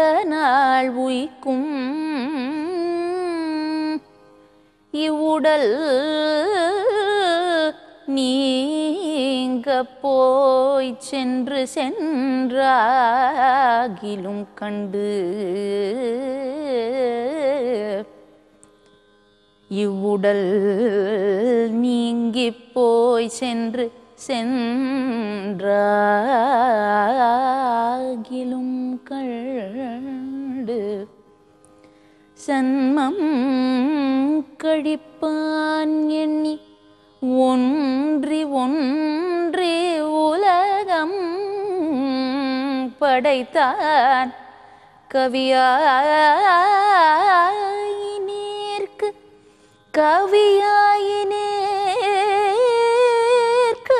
நாள் உயிக்கும் இவ்வுடல் நீங்க போய் சென்று சென்றாகிலும் கண்டு இவ்வுடல் நீங்கி போய் சென்று சென்றாகிலும் கண்டு சன்மம் கழிப்பான் எண்ணி ஒன்றி ஒன்றி உலகம் படைத்தான் கவியாயினேற்கு கவியாயினேற்கு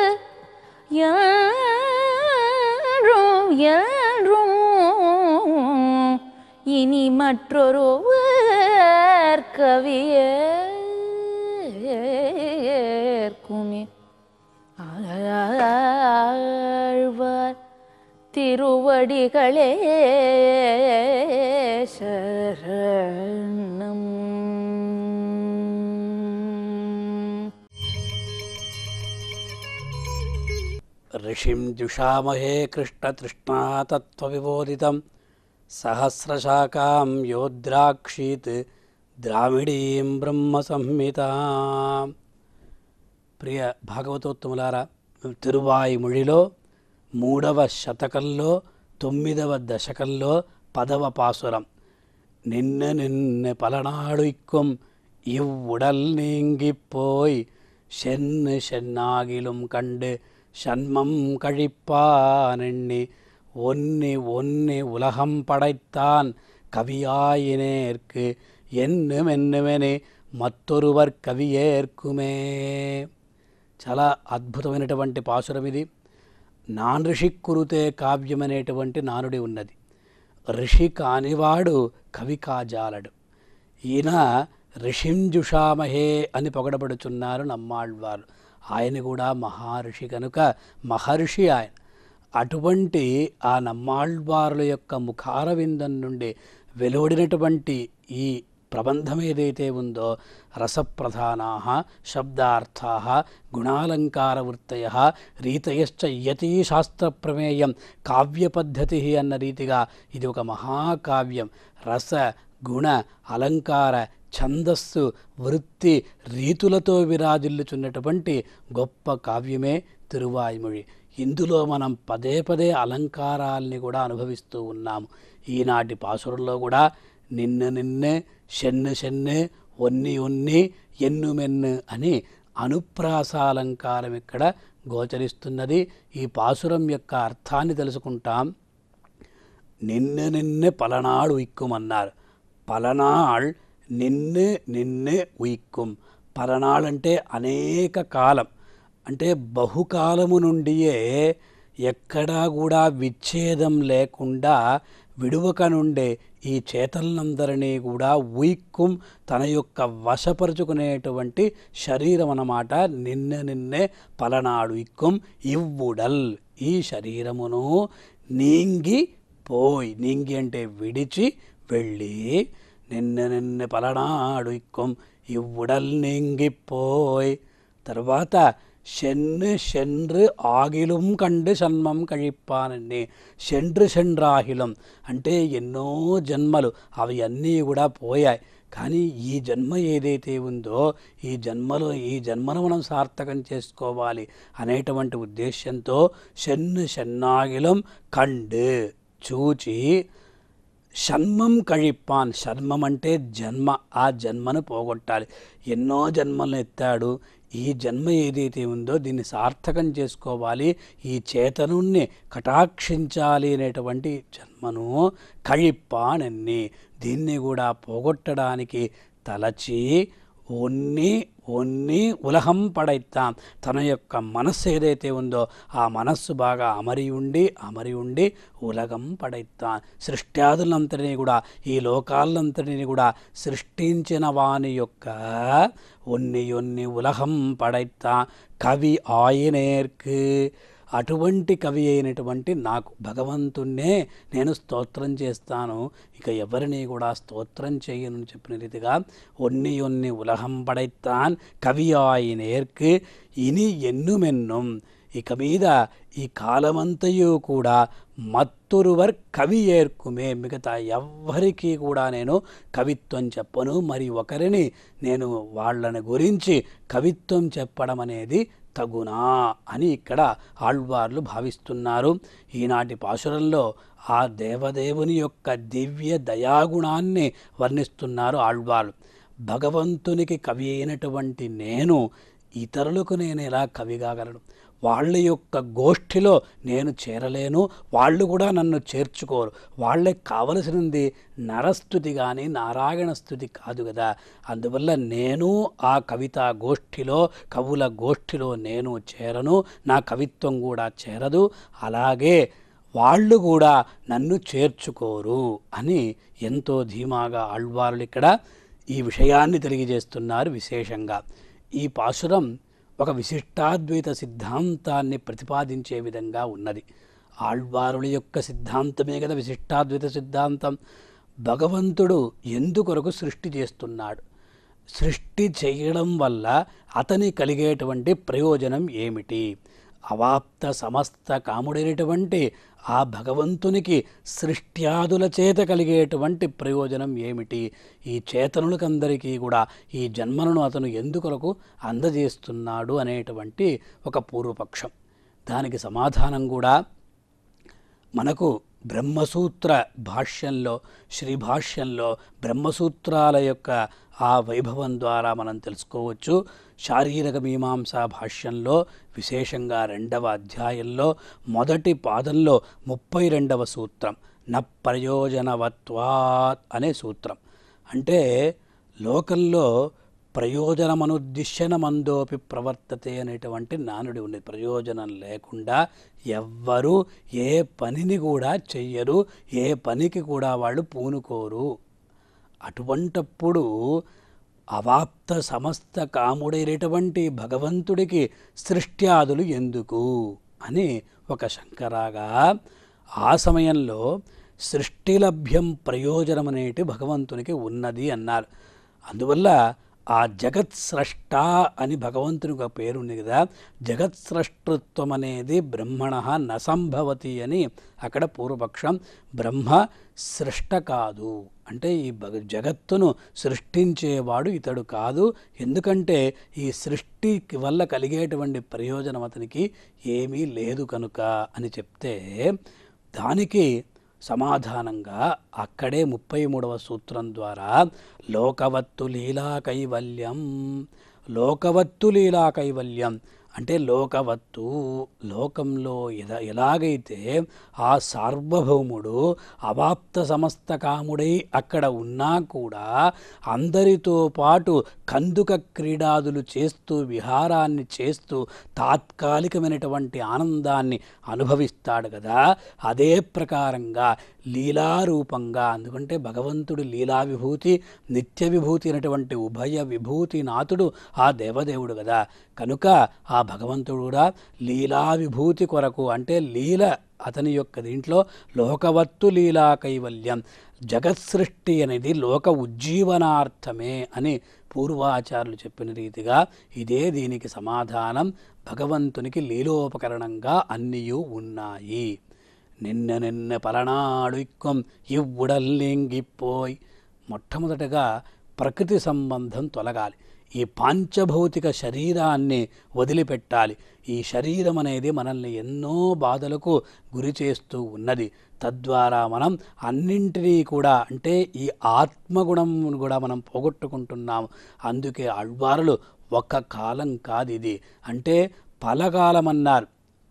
என்றும் என்றும் இனி மற்றொருவர் கவியேற்குமே ஆழ்வார் திருவடிகளே சரணம் ऋषिं जुषामहे कृष्णतृष्णा तत्त्वविबोधितं सहस्रशाखां योद्राक्षीत् ద్రావిడీం బ్రహ్మ సంహిత ప్రియ భాగవతోత్తములారా తిరువాయి ముడిలో మూడవ శతకంలో తొమ్మిదవ దశకంలో పదవ పాసురం నిన్న నిన్న పలనాడు ఇక్కుం ఇవ్వుడల్ నీంగిపోయ్ சென்னு சென்னாகிலும் கண்டு சண்மம் கழிப்பானெண்ணி ஒன்னி ஒன்னி உலகம் படைத்தான் கவியாயினேற்கு ఎన్ను ఎన్నువెని మత్తొరువర్ కవియేర్కుమే చాలా అద్భుతమైనటువంటి పాసురం ఇది నాన్ ఋషి కురుతే కావ్యం అనేటువంటి నానుడి ఉన్నది ఋషి కానివాడు కవి కాజాలడు ఈయన ఋషింజుషామహే అని పొగడబడుచున్నారు నమ్మాళ్వారు ఆయన కూడా మహర్షి కనుక మహర్షి ఆయన అటువంటి ఆ నమ్మాళ్వారుల యొక్క ముఖార విందం నుండి వెలువడినటువంటి ఈ ప్రబంధం ఏదైతే ఉందో రసప్రధానా శబ్దార్థా గుణాలంకార వృత్తయ రీతయశ్చ యతీ శాస్త్రప్రమేయం కావ్యపద్ధతి అన్న రీతిగా ఇది ఒక మహాకావ్యం రస గుణ అలంకార ఛందస్సు వృత్తి రీతులతో విరాజిల్లుచున్నటువంటి గొప్ప కావ్యమే తిరువాయిమొഴി ఇందులో మనం పదే పదే అలంకారాల్ని కూడా అనుభవిస్తూ ఉన్నాము ఈనాటి పాసురంలో కూడా నిన్ను నిన్నే షెన్ను షెన్ను ఒన్ని ఒన్ని ఎన్ను మెన్ను అని అనుప్రాసాలంకారం ఇక్కడ గోచరిస్తున్నది ఈ పాసురం యొక్క అర్థాన్ని తెలుసుకుంటాం నిన్ను నిన్ను పలనాడు ఉయిక్కుమన్నారు పలనాళ్ నిన్ను నిన్ను ఉయిక్కుం పలనాళ్ అంటే అనేక కాలం అంటే బహుకాలము నుండియే ఎక్కడా కూడా విచ్ఛేదం లేకుండా విడువక నుండే ఈ చేతలందరినీ కూడా ఉయిక్కుం తన యొక్క వశపరుచుకునేటువంటి శరీరం అన్నమాట నిన్న నిన్నే పలనాడు ఇక్కుం ఇవ్వుడల్ ఈ శరీరమును నీంగి పోయి నీంగి అంటే విడిచి వెళ్ళి నిన్న నిన్న పలనాడు ఇక్కుం ఇవ్వుడల్ నీంగిపోయ్ తర్వాత சென்று சென்று ఆగిலும் కండు జన్మం కழிప్పానని సెండ్రు సెండ్రాహిలం అంటే ఎన్నో జన్మలు అవి అన్నీ కూడా పోయాయి కానీ ఈ జన్మ ఏదైతే ఉందో ఈ జన్మలో ఈ జన్మను మనం సార్థకం చేసుకోవాలి అనేటువంటి ఉద్దేశంతో షన్ను షన్నాగిలం కండు చూచి షణ్మం కழிప్పాన్ షణ్మం అంటే జన్మ ఆ జన్మను పోగొట్టాలి ఎన్నో జన్మలను ఎత్తాడు ఈ జన్మ ఏదైతే ఉందో దీన్ని సార్థకం చేసుకోవాలి ఈ చేతనుణ్ణి కటాక్షించాలి అనేటువంటి జన్మను కழிప్పానన్ని దీన్ని కూడా పోగొట్టడానికి తలచి ఒన్ని ఒన్ని ఉలహం పడైతాం తన యొక్క మనస్సు ఏదైతే ఉందో ఆ మనస్సు బాగా అమరి ఉండి అమరి ఉండి ఉలగం పడైతాం సృష్ట్యాదులంతటినీ కూడా ఈ లోకాలంతటిని కూడా సృష్టించిన వాని యొక్క ఒన్ని ఒన్ని ఉలహం పడైతాం కవి ఆయనేర్కు అటువంటి కవి అయినటువంటి నాకు భగవంతుణ్ణే నేను స్తోత్రం చేస్తాను ఇక ఎవరిని కూడా స్తోత్రం చేయను అని చెప్పిన రీతిగా ఒన్ని ఒన్ని ఉలహం పడైతాన్ కవియాయి నేర్కు ఇని ఎన్నుమెన్నుం ఇక మీద ఈ కాలమంతయు కూడా మత్తురువర్ కవి ఏర్కుమే మిగతా ఎవ్వరికీ కూడా నేను కవిత్వం చెప్పను మరి ఒకరిని నేను వాళ్ళని గురించి కవిత్వం చెప్పడం అనేది తగునా అని ఇక్కడ ఆళ్వార్లు భావిస్తున్నారు ఈనాటి పాశురంలో ఆ దేవదేవుని యొక్క దివ్య దయాగుణాన్ని వర్ణిస్తున్నారు ఆళ్వార్లు భగవంతునికి కవి అయినటువంటి నేను ఇతరులకు నేను ఎలా కవి కాగలను వాళ్ళ యొక్క గోష్ఠిలో నేను చేరలేను వాళ్ళు కూడా నన్ను చేర్చుకోరు వాళ్ళకి కావలసినది నరస్థుతి కానీ నారాయణ స్థుతి కాదు కదా అందువల్ల నేను ఆ కవితా గోష్ఠిలో కవుల గోష్ఠిలో నేను చేరను నా కవిత్వం కూడా చేరదు అలాగే వాళ్ళు కూడా నన్ను చేర్చుకోరు అని ఎంతో ధీమాగా ఆళ్వారులు ఇక్కడ ఈ విషయాన్ని తెలియజేస్తున్నారు విశేషంగా ఈ పాశురం ఒక విశిష్టాద్వైత సిద్ధాంతాన్ని ప్రతిపాదించే విధంగా ఉన్నది ఆళ్వారుల యొక్క సిద్ధాంతమే కదా విశిష్టాద్వైత సిద్ధాంతం భగవంతుడు ఎందుకొరకు సృష్టి చేస్తున్నాడు సృష్టి చేయడం వల్ల అతని కలిగేటువంటి ప్రయోజనం ఏమిటి అవాప్త సమస్త కాముడైనటువంటి ఆ భగవంతునికి సృష్ట్యాదుల చేత కలిగేటువంటి ప్రయోజనం ఏమిటి ఈ చేతనులకందరికీ కూడా ఈ జన్మలను అతను ఎందుకొరకు అందజేస్తున్నాడు అనేటువంటి ఒక పూర్వపక్షం దానికి సమాధానం కూడా మనకు బ్రహ్మసూత్ర భాష్యంలో శ్రీ భాష్యంలో బ్రహ్మసూత్రాల యొక్క ఆ వైభవం ద్వారా మనం తెలుసుకోవచ్చు శారీరక మీమాంసా భాష్యంలో విశేషంగా రెండవ అధ్యాయంలో మొదటి పాదంలో ముప్పై రెండవ సూత్రం న ప్రయోజనవత్వాత్ అనే సూత్రం అంటే లోకంలో ప్రయోజనమనుద్దిశ్యనమందోపి ప్రవర్తతే అనేటువంటి నానుడి ఉంది ప్రయోజనం లేకుండా ఎవ్వరూ ఏ పనిని కూడా చెయ్యరు ఏ పనికి కూడా వాళ్ళు పూనుకోరు అటువంటప్పుడు అవాప్త సమస్త కాముడైనటువంటి భగవంతుడికి సృష్ట్యాదులు ఎందుకు అని ఒక శంకరాగా ఆ సమయంలో సృష్టిలభ్యం ప్రయోజనం అనేటి భగవంతునికి ఉన్నది అన్నారు అందువల్ల ఆ జగత్ స్రష్ట అని భగవంతునికి ఒక పేరు ఉంది కదా జగత్ స్రష్టృత్వం అనేది బ్రహ్మణ నసంభవతి అని అక్కడ పూర్వపక్షం బ్రహ్మ సృష్ట కాదు అంటే ఈ భగ జగత్తును సృష్టించేవాడు ఇతడు కాదు ఎందుకంటే ఈ సృష్టి వల్ల కలిగేటువంటి ప్రయోజనం అతనికి ఏమీ లేదు కనుక అని చెప్తే దానికి సమాధానంగా అక్కడే ముప్పై మూడవ సూత్రం ద్వారా లోకవత్తు లీలా కైవల్యం లోకవత్తు లీలా కైవల్యం అంటే లోకవత్తు లోకంలో ఎద ఎలాగైతే ఆ సార్వభౌముడు అవాప్త సమస్త కాముడై అక్కడ ఉన్నా కూడా అందరితో పాటు కందుక క్రీడాదులు చేస్తూ విహారాన్ని చేస్తూ తాత్కాలికమైనటువంటి ఆనందాన్ని అనుభవిస్తాడు కదా అదే ప్రకారంగా లీలారూపంగా ఎందుకంటే భగవంతుడు లీలా విభూతి నిత్య విభూతి అయినటువంటి ఉభయ విభూతి నాథుడు ఆ దేవదేవుడు కదా కనుక ఆ భగవంతుడు కూడా లీలా విభూతి కొరకు అంటే లీల అతని యొక్క దీంట్లో లోకవత్తు లీలా కైవల్యం జగత్ సృష్టి అనేది లోక ఉజ్జీవనార్థమే అని పూర్వాచారులు చెప్పిన రీతిగా ఇదే దీనికి సమాధానం భగవంతునికి లీలోపకరణంగా అన్నీయూ ఉన్నాయి నిన్న నిన్న పలనాడు ఇక్కం ఇవ్వుడల్లింగిపోయ్ మొట్టమొదటగా ప్రకృతి సంబంధం తొలగాలి ఈ పాంచభౌతిక శరీరాన్ని వదిలిపెట్టాలి ఈ శరీరం అనేది మనల్ని ఎన్నో బాధలకు గురి చేస్తూ ఉన్నది తద్వారా మనం అన్నింటినీ కూడా అంటే ఈ ఆత్మగుణం కూడా మనం పోగొట్టుకుంటున్నాము అందుకే అళ్వారులు ఒక కాలం కాదు ఇది అంటే పలకాలం అన్నారు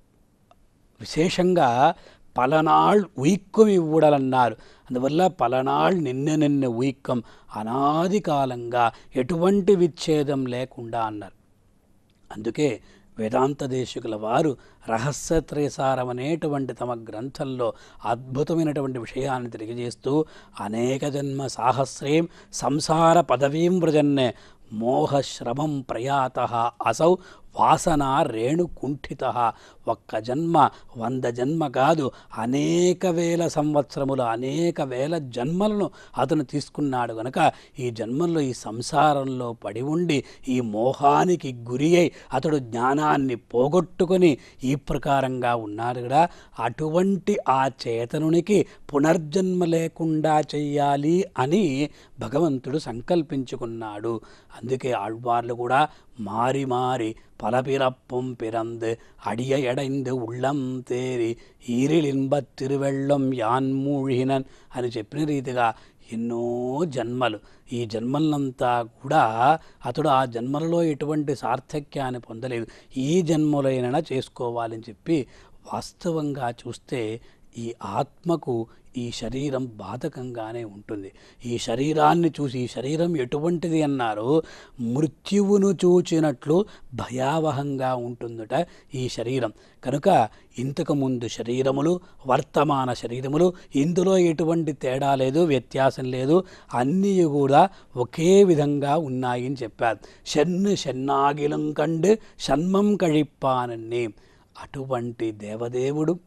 విశేషంగా పలనాళ్ ఉయిక్కం ఇవ్వడలన్నారు అందువల్ల పలనాళ్ నిన్న నిన్న ఉయిక్కం అనాది కాలంగా ఎటువంటి విచ్ఛేదం లేకుండా అన్నారు అందుకే వేదాంత దేశికుల వారు రహస్యత్రేసారం అనేటువంటి తమ గ్రంథంలో అద్భుతమైనటువంటి విషయాన్ని తెలియజేస్తూ అనేక జన్మ సాహస్రేం సంసార పదవీం వ్రజన్నే మోహశ్రమం ప్రయాత అసౌ వాసన రేణుకుంఠిత ఒక్క జన్మ వంద జన్మ కాదు అనేక వేల సంవత్సరములు అనేక వేల జన్మలను అతను తీసుకున్నాడు గనక ఈ జన్మల్లో ఈ సంసారంలో పడి ఉండి ఈ మోహానికి గురి అయి అతడు జ్ఞానాన్ని పోగొట్టుకొని ఈ ప్రకారంగా ఉన్నాడు కూడా అటువంటి ఆ చేతనునికి పునర్జన్మ లేకుండా చెయ్యాలి అని భగవంతుడు సంకల్పించుకున్నాడు అందుకే ఆళ్వార్లు కూడా మారి మారి பலபிறப்பும் பிறந்து அடிய எடைந்து உள்ளம் తేరి ఈరిలింబ తిరువెళ్ళం యాన్ మూழ்గినన్ అని చెప్పిన రీతిగా ఎన్నో జన్మలు ఈ జన్మలంతా కూడా అతడు ఆ జన్మలలో ఎటువంటి సార్థక్యాన్ని పొందలేదు ఈ జన్మలైనా చేసుకోవాలని చెప్పి వాస్తవంగా చూస్తే ఈ ఆత్మకు ఈ శరీరం బాధకంగానే ఉంటుంది ఈ శరీరాన్ని చూసి ఈ శరీరం ఎటువంటిది అన్నారు మృత్యువును చూచినట్లు భయావహంగా ఉంటుందట ఈ శరీరం కనుక ఇంతకుముందు శరీరములు వర్తమాన శరీరములు ఇందులో ఎటువంటి తేడా లేదు వ్యత్యాసం లేదు అన్నీ కూడా ఒకే విధంగా ఉన్నాయని చెప్పారు షన్ను షన్నాగిలం కండు షణ్మం కழிప్పానని అటువంటి దేవదేవుడు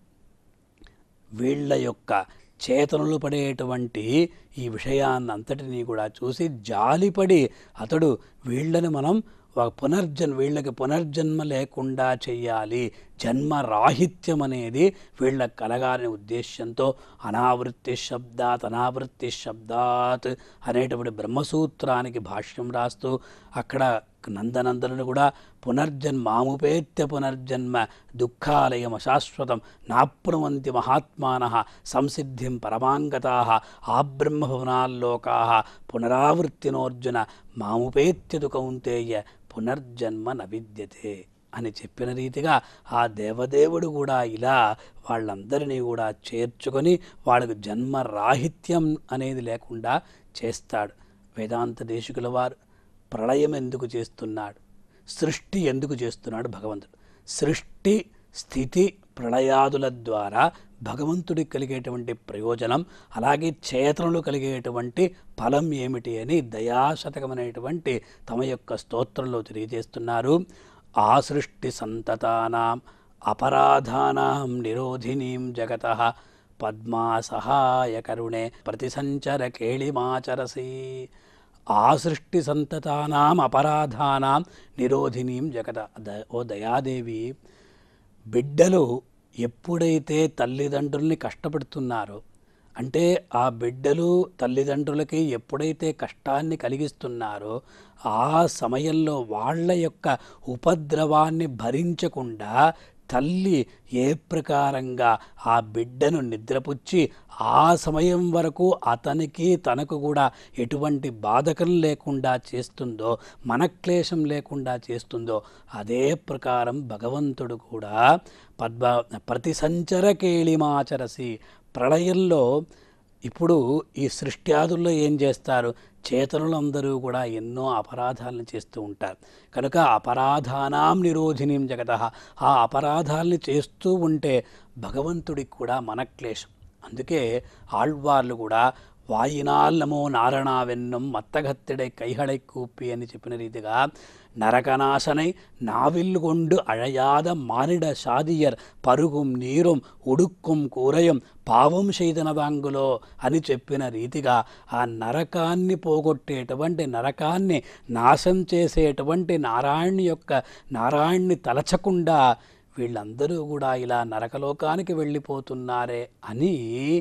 వీళ్ళ యొక్క చేతనలు పడేటువంటి ఈ విషయాన్ని అంతటినీ కూడా చూసి జాలిపడి అతడు వీళ్ళని మనం ఒక పునర్జన్ వీళ్ళకి పునర్జన్మ లేకుండా చెయ్యాలి జన్మ రాహిత్యం అనేది వీళ్ళకి కలగాలనే ఉద్దేశ్యంతో అనావృత్తి శబ్దాత్ అనావృత్తి శబ్దాత్ అనేటువంటి బ్రహ్మసూత్రానికి భాష్యం రాస్తూ అక్కడ నందనందనుడు కూడా పునర్జన్మాముపేత్య పునర్జన్మ దుఃఖాలయం అశాశ్వతం నాప్నువంతి మహాత్మాన సంసిద్ధిం పరమాంగతా ఆబ్రహ్మభువనాల్లోకా పునరావృత్తినోర్జున మాముపేత్యదు కౌంతేయ పునర్జన్మ న విద్యతే అని చెప్పిన రీతిగా ఆ దేవదేవుడు కూడా ఇలా వాళ్ళందరినీ కూడా చేర్చుకొని వాళ్ళకు జన్మ రాహిత్యం అనేది లేకుండా చేస్తాడు వేదాంత దేశికుల వారు ప్రళయం ఎందుకు చేస్తున్నాడు సృష్టి ఎందుకు చేస్తున్నాడు భగవంతుడు సృష్టి స్థితి ప్రళయాదుల ద్వారా భగవంతుడికి కలిగేటువంటి ప్రయోజనం అలాగే చేతనలు కలిగేటువంటి ఫలం ఏమిటి అని దయాశతకం అనేటువంటి తమ యొక్క స్తోత్రంలో తెలియజేస్తున్నారు ఆ సృష్టి సంతతానాం అపరాధానాం నిరోధినీం జగత పద్మా సహాయకరుణే ప్రతిసంచర కేళిమాచరసి ఆ సృష్టి సంతతానాం అపరాధానాం నిరోధినీం జగత ద- ఓ దయాదేవి బిడ్డలు ఎప్పుడైతే తల్లిదండ్రుల్ని కష్టపెడుతున్నారో అంటే ఆ బిడ్డలు తల్లిదండ్రులకి ఎప్పుడైతే కష్టాన్ని కలిగిస్తున్నారో ఆ సమయంలో వాళ్ళ యొక్క ఉపద్రవాన్ని భరించకుండా తల్లి ఏ ప్రకారంగా ఆ బిడ్డను నిద్రపుచ్చి ఆ సమయం వరకు అతనికి తనకు కూడా ఎటువంటి బాధకం లేకుండా చేస్తుందో మనక్లేశం లేకుండా చేస్తుందో అదే ప్రకారం భగవంతుడు కూడా పద్మ ప్రతి సంచర కేళిమాచరసి ప్రళయంలో ఇప్పుడు ఈ సృష్ట్యాదుల్లో ఏం చేస్తారు చేతనులందరూ కూడా ఎన్నో అపరాధాలను చేస్తూ ఉంటారు కనుక అపరాధానాం నిరోధినీం జగత ఆ అపరాధాల్ని చేస్తూ ఉంటే భగవంతుడికి కూడా మనక్లేశం అందుకే ఆళ్వార్లు కూడా వాయినాల్ నమో నారణావెన్నం మత్తగత్తెడై కైహళై కూపి అని చెప్పిన రీతిగా నరకనాశனை నావిల్లు கொண்டு அழையாத மானிட சாதியர் పరుగుం నీరుం ఉడుక్కుం కూరయం పావం చేయదనదాంగులో అని చెప్పిన రీతిగా ఆ నరకాన్ని పోగొట్టేటువంటి నరకాన్ని నాశం చేసేటువంటి నారాయణి యొక్క నారాయణ్ణి తలచకుండా వీళ్ళందరూ కూడా ఇలా నరకలోకానికి వెళ్ళిపోతున్నారే అని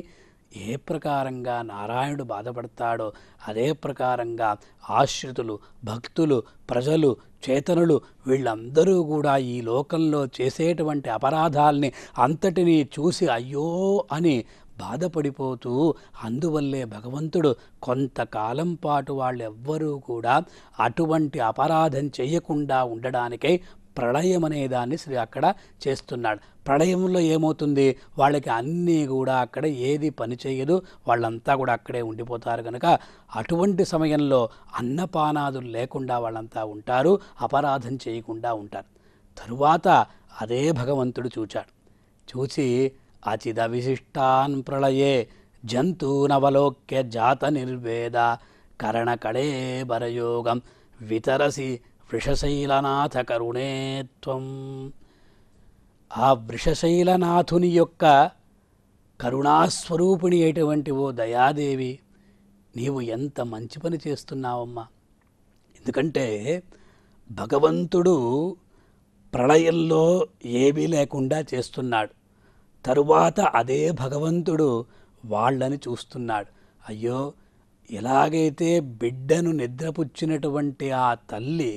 ఏ ప్రకారంగా నారాయణుడు బాధపడతాడో అదే ప్రకారంగా ఆశ్రితులు భక్తులు ప్రజలు చేతనులు వీళ్ళందరూ కూడా ఈ లోకంలో చేసేటువంటి అపరాధాల్ని అంతటినీ చూసి అయ్యో అని బాధపడిపోతూ అందువల్లే భగవంతుడు కొంతకాలం పాటు వాళ్ళెవ్వరూ కూడా అటువంటి అపరాధం చేయకుండా ఉండడానికై ప్రళయం అనే దాన్ని శ్రీ అక్కడ చేస్తున్నాడు ప్రళయంలో ఏమవుతుంది వాళ్ళకి అన్నీ కూడా అక్కడ ఏది పని చేయదు వాళ్ళంతా కూడా అక్కడే ఉండిపోతారు కనుక అటువంటి సమయంలో అన్నపానాదులు లేకుండా వాళ్ళంతా ఉంటారు అపరాధం చేయకుండా ఉంటారు తరువాత అదే భగవంతుడు చూచాడు చూసి అచిద విశిష్టాన్ ప్రళయే జంతూనవలోక్య జాత నిర్వేద కరణ కళేబరయోగం వితరసి వృషశైలనాథ కరుణే త్వం ఆ వృషశైలనాథుని యొక్క కరుణాస్వరూపిణి అయినటువంటి ఓ దయాదేవి నీవు ఎంత మంచి పని చేస్తున్నావమ్మా ఎందుకంటే భగవంతుడు ప్రళయంలో ఏమీ లేకుండా చేస్తున్నాడు తరువాత అదే భగవంతుడు వాళ్ళని చూస్తున్నాడు అయ్యో ఎలాగైతే బిడ్డను నిద్రపుచ్చినటువంటి ఆ తల్లి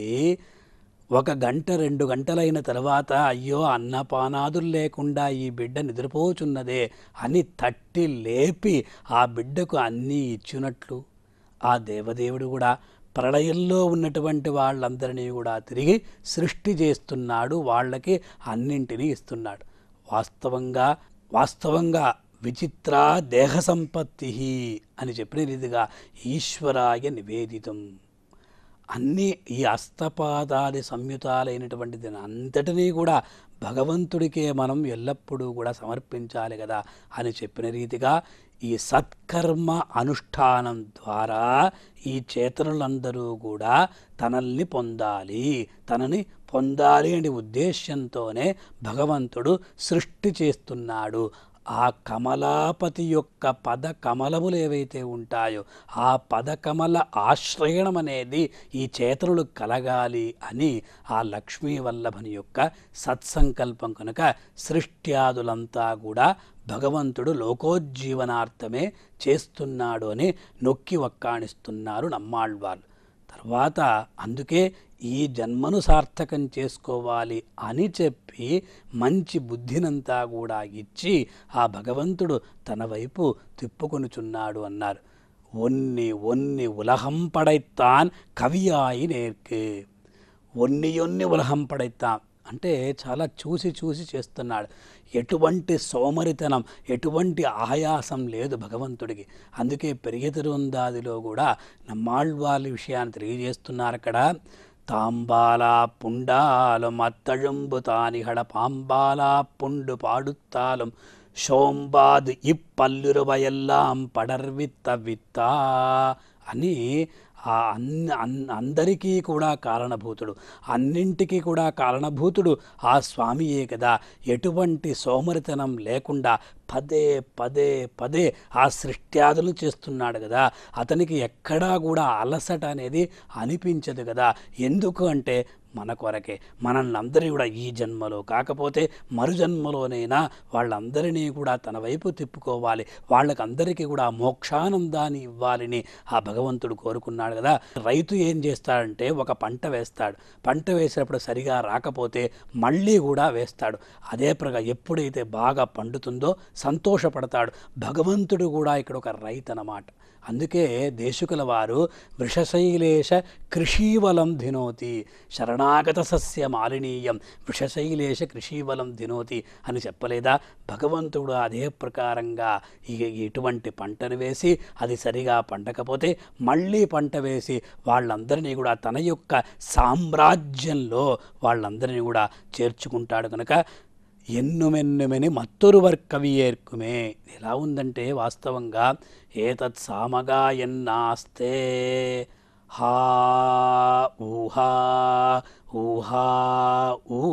ఒక గంట రెండు గంటలైన తర్వాత అయ్యో అన్నపానాదులు లేకుండా ఈ బిడ్డ నిద్రపోచున్నదే అని తట్టి లేపి ఆ బిడ్డకు అన్నీ ఇచ్చినట్లు ఆ దేవదేవుడు కూడా ప్రళయంలో ఉన్నటువంటి వాళ్ళందరినీ కూడా తిరిగి సృష్టి చేస్తున్నాడు వాళ్ళకి అన్నింటినీ ఇస్తున్నాడు వాస్తవంగా వాస్తవంగా విచిత్ర దేహ సంపత్తి అని చెప్పిన రీతిగా ఈశ్వరాయ నివేదితం అన్నీ ఈ అస్తపాదాది సంయుతాలైనటువంటి దీని అంతటినీ కూడా భగవంతుడికే మనం ఎల్లప్పుడూ కూడా సమర్పించాలి కదా అని చెప్పిన రీతిగా ఈ సత్కర్మ అనుష్ఠానం ద్వారా ఈ చేతనులందరూ కూడా తనల్ని పొందాలి తనని పొందాలి అనే ఉద్దేశ్యంతోనే భగవంతుడు సృష్టి చేస్తున్నాడు ఆ కమలాపతి యొక్క పద కమలములు ఏవైతే ఉంటాయో ఆ పద కమల ఆశ్రయణం అనేది ఈ చేతనులు కలగాలి అని ఆ లక్ష్మీ వల్లభని యొక్క సత్సంకల్పం కనుక సృష్ట్యాదులంతా కూడా భగవంతుడు లోకోజ్జీవనార్థమే చేస్తున్నాడు అని నొక్కి వక్కాణిస్తున్నారు నమ్మాళ్వాళ్ళు తర్వాత అందుకే ఈ జన్మను సార్థకం చేసుకోవాలి అని చెప్పి మంచి బుద్ధినంతా కూడా ఇచ్చి ఆ భగవంతుడు తన వైపు తిప్పుకొనుచున్నాడు అన్నారు ఒన్ని ఒన్ని ఉలహం పడైతాన్ కవియాయి నేర్కే ఒన్ని ఒన్ని ఉలహం పడైతాన్ అంటే చాలా చూసి చూసి చేస్తున్నాడు ఎటువంటి సోమరితనం ఎటువంటి ఆయాసం లేదు భగవంతుడికి అందుకే పెరిగెతిరుందాదిలో కూడా నమ్మాళ్వాళ్ళ విషయాన్ని తెలియజేస్తున్నారు అక్కడ தாம்பாலா புண்டாலும் அத்தழும்பு தானிகட பாம்பாலா புண்டு பாடுத்தாலும் சோம்பாது இப்பல்லுருవయెల్లాం పడర్విత్త విత్తా అని ఆ అన్ అన్ అందరికీ కూడా కారణభూతుడు అన్నింటికీ కూడా కారణభూతుడు ఆ స్వామియే కదా ఎటువంటి సోమరితనం లేకుండా పదే పదే పదే ఆ సృష్ట్యాదులు చేస్తున్నాడు కదా అతనికి ఎక్కడా కూడా అలసట అనేది అనిపించదు కదా ఎందుకు అంటే మన కొరకే మనల్ని అందరినీ కూడా ఈ జన్మలో కాకపోతే మరు జన్మలోనైనా వాళ్ళందరినీ కూడా తన వైపు తిప్పుకోవాలి వాళ్ళకందరికీ కూడా మోక్షానందాన్ని ఇవ్వాలని ఆ భగవంతుడు కోరుకున్నాడు కదా రైతు ఏం చేస్తాడంటే ఒక పంట వేస్తాడు పంట వేసినప్పుడు సరిగా రాకపోతే మళ్ళీ కూడా వేస్తాడు అదే ప్రకారం ఎప్పుడైతే బాగా పండుతుందో సంతోషపడతాడు భగవంతుడు కూడా ఇక్కడ ఒక రైతు అన్నమాట అందుకే దేశుకుల వారు వృషశైలేశ కృషీవలం ధినోతి శరణాగత సస్య మాలినీయం వృషశైలేశ కృషీవలం ధినోతి అని చెప్పలేదా భగవంతుడు అదే ప్రకారంగా ఇక ఎటువంటి పంటను వేసి అది సరిగా పండకపోతే మళ్ళీ పంట వేసి వాళ్ళందరినీ కూడా తన యొక్క సామ్రాజ్యంలో వాళ్ళందరినీ కూడా చేర్చుకుంటాడు కనుక ఎన్నుమెన్నుమెని మత్తొరువర్ కవియేర్కుమే ఎలా ఉందంటే వాస్తవంగా ఏతత్ సామగా ఎన్నాస్తే హా ఊహా ఊహా ఊ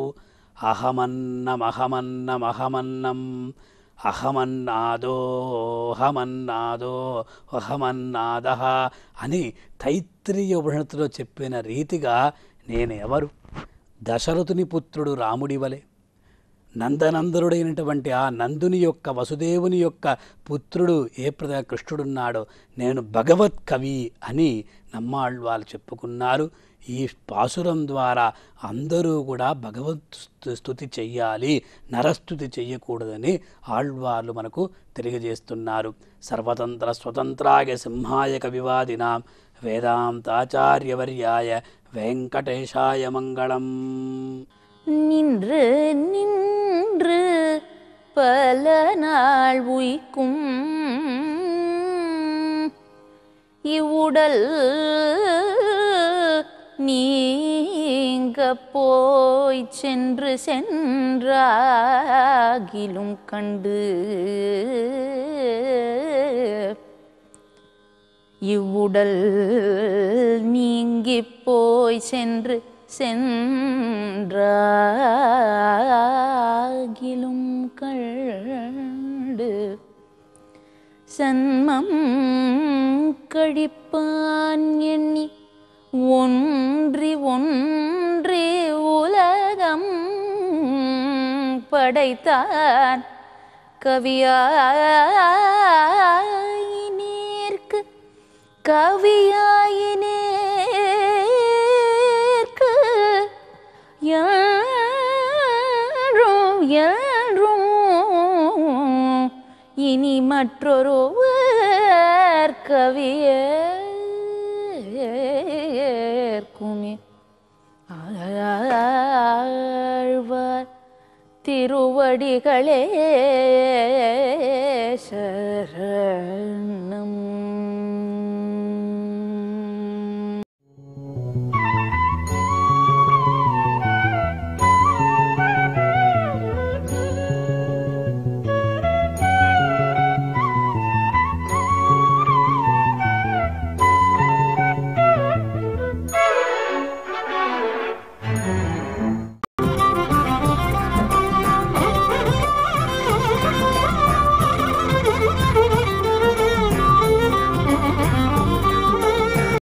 అహమన్నమహమన్నమహమన్నం అహమన్నాదో అహమన్నాదో అహమన్నాద అని తైత్రీయ ఉపనిషత్తులో చెప్పిన రీతిగా నేను ఎవరు దశరథుని పుత్రుడు రాముడి వలె నందనందరుడైనటువంటి ఆ నందుని యొక్క వసుదేవుని యొక్క పుత్రుడు ఏ ప్రద కృష్ణుడున్నాడో నేను భగవత్ కవి అని నమ్మాళ్ళు చెప్పుకున్నారు ఈ పాసురం ద్వారా అందరూ కూడా భగవత్ స్తు- స్తుతి చెయ్యాలి నరస్తుతి చెయ్యకూడదని ఆళ్వార్లు మనకు తెలియజేస్తున్నారు సర్వతంత్ర స్వతంత్రాయ సింహాయ కవివాదినాం వేదాంతాచార్యవర్యాయ వెంకటేశాయ మంగళం நின்று நின்று பல நாள் உயிக்கும் இவ்வுடல் நீங்க நீங்க போய் சென்று சென்றாகிலும் கண்டு இவ்வுடல் நீங்கி போய் சென்று சென்றாகிலும் கண்டு சன்மம் கழிப்பான் எண்ணி ஒன்றி ஒன்றி உலகம் படைத்தான் கவியாயினேற்கு கவியாயினேற்கு யாரும் யாரும் இனி மற்றொருவர் கவியேற்குமே ஆழ்வார் திருவடிகளே